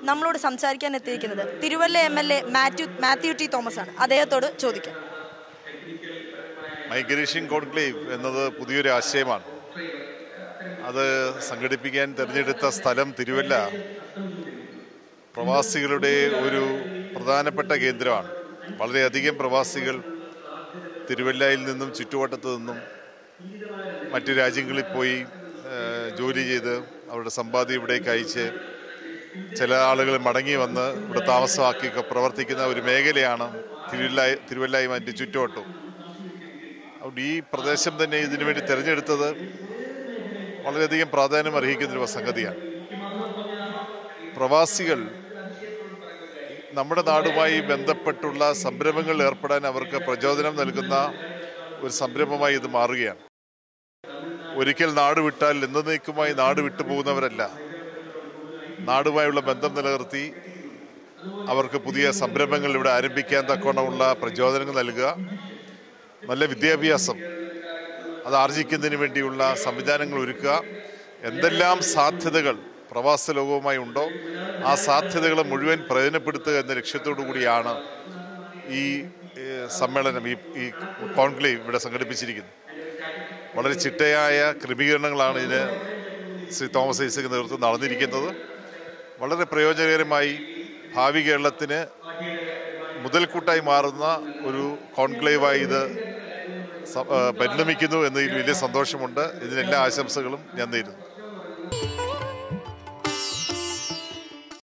നമ്മളോട് സംസാരിക്കാൻ എത്തിയിരിക്കുന്നത് Thiruvalla M L A Mathew Mathew T Thomas ആണ് അദ്ദേഹത്തോട് ചോദിക്കാം മൈഗ്രേഷൻ കോൺക്ലേവ് എന്നത് പുതിയൊരു ആശയമാണ് അത് സംഘടിപ്പിക്കാൻ തിരഞ്ഞെടുത്ത സ്ഥലം തിരുവല്ല പ്രവാസികളുടെ ഒരു പ്രധാനപ്പെട്ട കേന്ദ്രമാണ് വളരെയധികം പ്രവാസികൾ തിരുവല്ലയിൽ നിന്നും ചുറ്റുവട്ടത്തു നിന്നും മറ്റു രാജ്യങ്ങളിൽ പോയി ഏഹ്, ജോലി ചെയ്ത് അവരുടെ സമ്പാദ്യം ഇവിടേക്ക് അയച്ച് ചില ആളുകൾ മടങ്ങി വന്ന് ഇവിടെ താമസമാക്കിയൊക്കെ പ്രവർത്തിക്കുന്ന ഒരു മേഖലയാണ് തിരുവല്ല തിരുവല്ലായും അതിൻ്റെ ചുറ്റുവട്ടവും അതുകൊണ്ട് ഈ പ്രദേശം തന്നെ ഇതിനു വേണ്ടി തിരഞ്ഞെടുത്തത് വളരെയധികം പ്രാധാന്യം അർഹിക്കുന്ന ഒരു സംഗതിയാണ് പ്രവാസികൾ നമ്മുടെ നാടുമായി ബന്ധപ്പെട്ടുള്ള സംരംഭങ്ങളിൽ ഏർപ്പെടാൻ അവർക്ക് പ്രചോദനം നൽകുന്ന ഒരു സംരംഭമായി ഇത് മാറുകയാണ് ഒരിക്കൽ നാട് വിട്ടാൽ എന്നേക്കുമായി നാട് വിട്ടു പോകുന്നവരല്ല നാടുമായുള്ള ബന്ധം നിലനിർത്തി അവർക്ക് പുതിയ സംരംഭങ്ങൾ ഇവിടെ ആരംഭിക്കാൻ തക്കവണ്ണമുള്ള പ്രചോദനങ്ങൾ നൽകുക നല്ല വിദ്യാഭ്യാസം അത് ആർജിക്കുന്നതിന് വേണ്ടിയുള്ള സംവിധാനങ്ങൾ ഒരുക്കുക എന്തെല്ലാം സാധ്യതകൾ പ്രവാസ ലോകവുമായി ഉണ്ടോ ആ സാധ്യതകളെ മുഴുവൻ പ്രയോജനപ്പെടുത്തുക എന്ന ലക്ഷ്യത്തോടു കൂടിയാണ് ഈ ഏഹ്, സമ്മേളനം ഈ ഈ കോൺക്ലേവ് ഇവിടെ സംഘടിപ്പിച്ചിരിക്കുന്നത് വളരെ ചിട്ടയായ ക്രമീകരണങ്ങളാണ് ഇതിന് ശ്രീ തോമസ് ഐസക് നേതൃത്വം നടന്നിരിക്കുന്നത് വളരെ പ്രയോജനകരമായി ഭാവി കേരളത്തിന് മുതൽക്കൂട്ടായി മാറുന്ന ഒരു കോൺക്ലേവായി ഇത് സ- ആ, പരിണമിക്കുന്നു എന്നതിൽ വലിയ സന്തോഷമുണ്ട് ഇതിനെല്ലാ ആശംസകളും ഞാൻ നേരുന്നു